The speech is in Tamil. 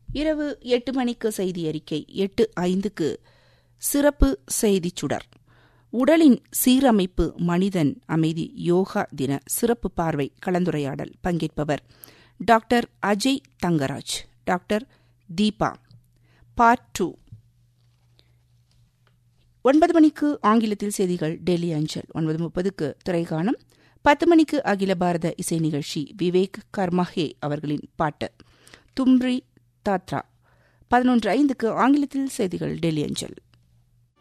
இரவு எட்டு மணிக்கு செய்தி அறிக்கை எட்டு ஐந்துக்கு சிறப்பு செய்திச் சுடர் உடலின் சீரமைப்பு மனிதன் அமைதி யோகா தின சிறப்பு பார்வை கலந்துரையாடல் பங்கேற்பவர் doctor Ajay Thangaraj doctor Deepa part two ஒன்பது மணிக்கு ஆங்கிலத்தில் செய்திகள் டெல்லி அஞ்சல் ஒன்பது முப்பதுக்கு திரைகாணம் பத்து மணிக்கு அகில பாரத இசை நிகழ்ச்சி விவேக் கர்மஹே அவர்களின் பாட்டு தும்ரி தாத்ரா பதினொன்று ஐந்துக்கு ஆங்கிலத்தில் செய்திகள் டெல்லி அஞ்சல்